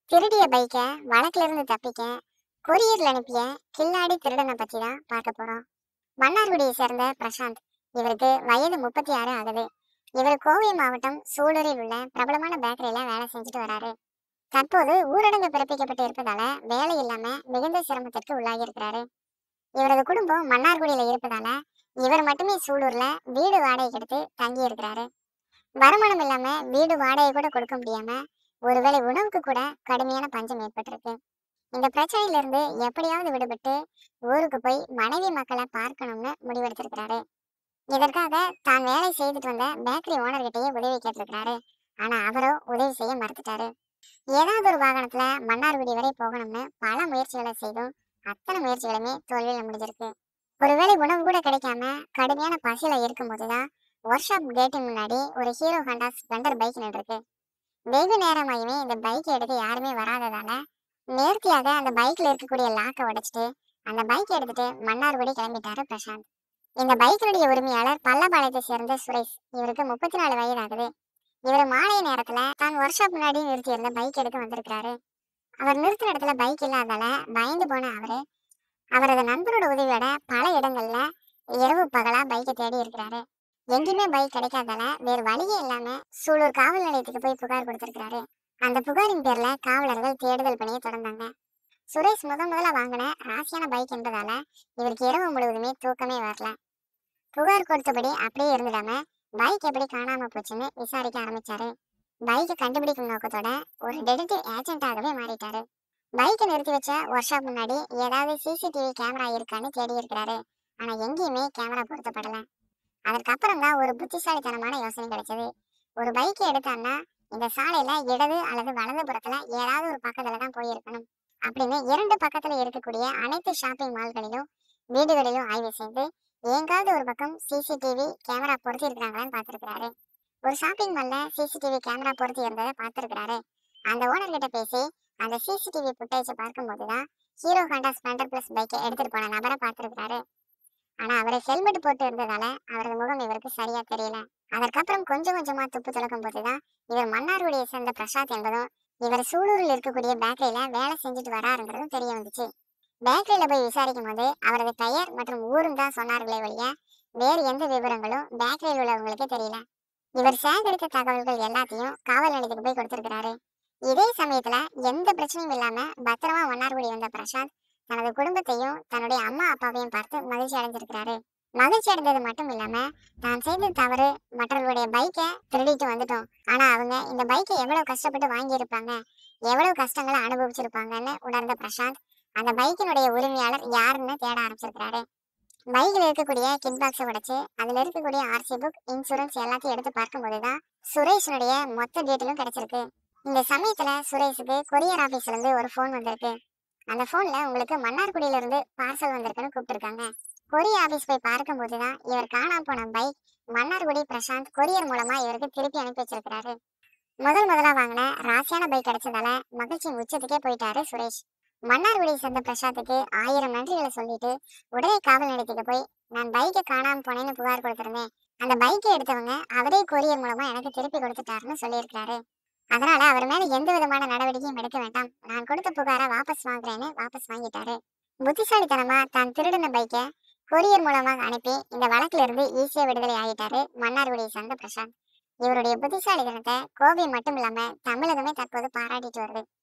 திருடிய பைக்கை வழக்குல இருந்து தப்பிக்க கொரியர்ல அனுப்பிய கில்லாடி திருடனை பத்தி தான் பார்க்க போறோம் மன்னார்குடியை சேர்ந்த பிரசாந்த் இவருக்கு வயது முப்பத்தி ஆறு ஆகுது இவர் கோவை மாவட்டம் சூலூரில் உள்ள பிரபலமான பேக்கரியில வேலை செஞ்சுட்டு வராரு தற்போது ஊரடங்கு பிறப்பிக்கப்பட்டு இருப்பதால வேலை இல்லாம மிகுந்த சிரமத்திற்கு உள்ளாகி இருக்கிறாரு இவரது குடும்பம் மன்னார்குடியில இருப்பதால இவர் மட்டுமே சூலூர்ல வீடு வாடகைக்கு எடுத்து தங்கி இருக்கிறாரு வருமானம் இல்லாம வீடு வாடகை கூட கொடுக்க முடியாம ஒருவேளை உணவுக்கு கூட கடுமையான பஞ்சம் ஏற்பட்டிருக்கு இந்த பிரச்சனையில இருந்து எப்படியாவது விடுபட்டு ஊருக்கு போய் மனைவி மக்களை பார்க்கணும்னு முடிவெடுத்திருக்கிறாரு இதற்காக தான் வேலை செய்துட்டு வந்த பேக்கரி ஓனர்கிட்டயே உதவி கேட்டிருக்கிறாரு ஆனா அவரோ உதவி செய்ய மறுத்துட்டாரு ஏதாவது ஒரு வாகனத்துல மன்னார்குடி வரை போகணும்னு பல முயற்சிகளை செய்தும் அத்தனை முயற்சிகளுமே தோல்வியில முடிஞ்சிருக்கு ஒருவேளை உணவு கூட கிடைக்காம கடுமையான பசியில இருக்கும்போதுதான் ஒர்க் ஷாப் கேட்டின் முன்னாடி ஒரு ஹீரோ ஹண்டா ஸ்ப்ளெண்டர் பைக் நின்றுருக்கு வெகு நேரமாயுமே இந்த பைக்கை எடுக்க யாருமே வராததால நேர்த்தியாக அந்த பைக்ல இருக்கக்கூடிய லாக்கை உடைச்சிட்டு அந்த பைக்கை எடுத்துட்டு மன்னார்குடி கிளம்பிட்டாரு பிரசாந்த் இந்த பைக்கினுடைய உரிமையாளர் பல்லபாளையத்தை சேர்ந்த சுரேஷ் இவருக்கு முப்பத்தி நாலு வயது ஆகுது இவர் மாலை நேரத்துல தான் ஒர்க் ஷாப் முன்னாடி நிறுத்தி இருந்த பைக் எடுக்க வந்திருக்கிறாரு அவர் நிறுத்தின இடத்துல பைக் இல்லாதால பயந்து போன அவரு அவரது நண்பரோட உதவியோட பல இடங்கள்ல இரவு பகலா பைக்கை தேடி இருக்கிறாரு எங்கேயுமே பைக் கிடைக்காதால வேறு வழியே இல்லாம சூலூர் காவல் நிலையத்துக்கு போய் புகார் கொடுத்திருக்கிறாரு அந்த புகாரின் பேர்ல காவலர்கள் தேடுதல் பணியை தொடர்ந்தாங்க சுரேஷ் முத முதல்ல வாங்கின ராசியான பைக் என்பதால இவருக்கு இரவு முழுவதுமே தூக்கமே வரல புகார் கொடுத்தபடி அப்படியே இருந்துடாம பைக் எப்படி காணாம போச்சுன்னு விசாரிக்க ஆரம்பிச்சாரு பைக்கை கண்டுபிடிக்கும் நோக்கத்தோட ஒரு டெடெக்டிவ் ஏஜென்ட்டாகவே மாறிட்டாரு பைக்கை நிறுத்தி வச்ச ஒர்க் ஷாப் முன்னாடி ஏதாவது சிசிடிவி கேமரா இருக்கான்னு தேடி இருக்கிறாரு ஆனா எங்கேயுமே கேமரா பொருத்தப்படல அதற்கப்புறம் தான் ஒரு புத்திசாலித்தனமான யோசனை கிடைச்சது ஒரு பைக்கை எடுத்தான்னா இந்த சாலையில இடது அல்லது வலது புறத்துல ஏதாவது ஒரு பக்கத்துல தான் போயிருக்கணும் அப்படின்னு இரண்டு பக்கத்துல இருக்கக்கூடிய அனைத்து ஷாப்பிங் மால்களிலும் வீடுகளிலும் ஆய்வு செய்து எங்காவது ஒரு பக்கம் சிசிடிவி கேமரா பொருத்தி இருக்கிறாங்களான்னு பார்த்திருக்கிறாரு ஒரு ஷாப்பிங் மால்ல சிசிடிவி கேமரா பொருத்தி இருந்ததை பார்த்திருக்கிறாரு அந்த ஓனர் கிட்ட பேசி அந்த சிசிடிவி ஃபுட்டேஜை பார்க்கும்போது தான் ஹீரோ ஹாண்டா ஸ்பெண்டர் பிளஸ் பைக்கை எடுத்துட்டு போன நபரை பார்த்திருக்கிறாரு ஆனா அவர் ஹெல்மெட் போட்டு இருந்ததால அவரது முகம் இவருக்கு சரியா தெரியல அதற்கப்புறம் கொஞ்சம் கொஞ்சமா துப்பு துளக்கும் போதுதான் இவர் மன்னார்குடியை சேர்ந்த பிரசாத் என்பதும் இவர் சூலூரில் இருக்கக்கூடிய பேக்கரியில வேலை செஞ்சுட்டு வராருங்கிறதும் தெரிய வந்துச்சு பேக்கரியில போய் விசாரிக்கும் போது அவரது பெயர் மற்றும் ஊரும் தான் சொன்னார்களே வழிய வேறு எந்த விவரங்களும் பேக்கரியில் உள்ளவங்களுக்கு தெரியல இவர் சேகரித்த தகவல்கள் எல்லாத்தையும் காவல் நிலையத்துக்கு போய் கொடுத்திருக்கிறாரு இதே சமயத்துல எந்த பிரச்சனையும் இல்லாம பத்திரமா மன்னார்குடி வந்த பிரசாந்த் தனது குடும்பத்தையும் தன்னுடைய அம்மா அப்பாவையும் பார்த்து மகிழ்ச்சி அடைஞ்சிருக்கிறாரு மகிழ்ச்சி அடைந்தது மட்டும் இல்லாம தான் செய்த தவறு மற்றவர்களுடைய பைக்கை திருடிட்டு வந்துட்டோம் ஆனா அவங்க இந்த பைக்கை எவ்வளவு கஷ்டப்பட்டு வாங்கி இருப்பாங்க எவ்வளவு கஷ்டங்களை அனுபவிச்சிருப்பாங்கன்னு உணர்ந்த பிரசாந்த் அந்த பைக்கினுடைய உரிமையாளர் யாருன்னு தேட ஆரம்பிச்சிருக்கிறாரு பைக்கில் இருக்கக்கூடிய கிட் பாக்ஸை உடைச்சு அதுல இருக்கக்கூடிய ஆர்சி புக் இன்சூரன்ஸ் எல்லாத்தையும் எடுத்து பார்க்கும்போதுதான் சுரேஷனுடைய மொத்த டீட்டெயிலும் கிடைச்சிருக்கு இந்த சமயத்துல சுரேஷுக்கு கொரியர் ஆபீஸ்ல இருந்து ஒரு ஃபோன் வந்திருக்கு அந்த போன்ல உங்களுக்கு மன்னார்குடியில இருந்து பார்சல் வந்திருக்குன்னு கூப்பிட்டுருக்காங்க கொரியர் ஆபீஸ் போய் பார்க்கும்போது தான் இவர் காணாம போன பைக் மன்னார்குடி பிரசாந்த் கொரியர் மூலமா இவருக்கு திருப்பி அனுப்பி வச்சிருக்கிறாரு முதல் முதலா வாங்கின ராசியான பைக் கிடைச்சதால மகிழ்ச்சி உச்சத்துக்கே போயிட்டாரு சுரேஷ் மன்னார்குடியை சேர்ந்த பிரசாத்துக்கு ஆயிரம் நன்றிகளை சொல்லிட்டு உடனே காவல் நிலையத்துக்கு போய் நான் பைக்கை காணாம போனேன்னு புகார் கொடுத்திருந்தேன் அந்த பைக்கை எடுத்தவங்க அவரே கொரியர் மூலமா எனக்கு திருப்பி கொடுத்துட்டாருன்னு சொல்லியிருக்கிறாரு அதனால அவர் மேல எந்த விதமான நடவடிக்கையும் எடுக்க வேண்டாம் நான் கொடுத்த புகாரை வாபஸ் வாங்குறேன்னு வாபஸ் வாங்கிட்டாரு புத்திசாலித்தனமா தான் திருடின பைக்கை கொரியர் மூலமாக அனுப்பி இந்த வழக்குல இருந்து ஈஸியா விடுதலை ஆகிட்டாரு மன்னார்குடியை சேர்ந்த பிரசாந்த் இவருடைய புத்திசாலித்தனத்தை கோவை மட்டும் இல்லாம தமிழகமே தற்போது பாராட்டிட்டு வருது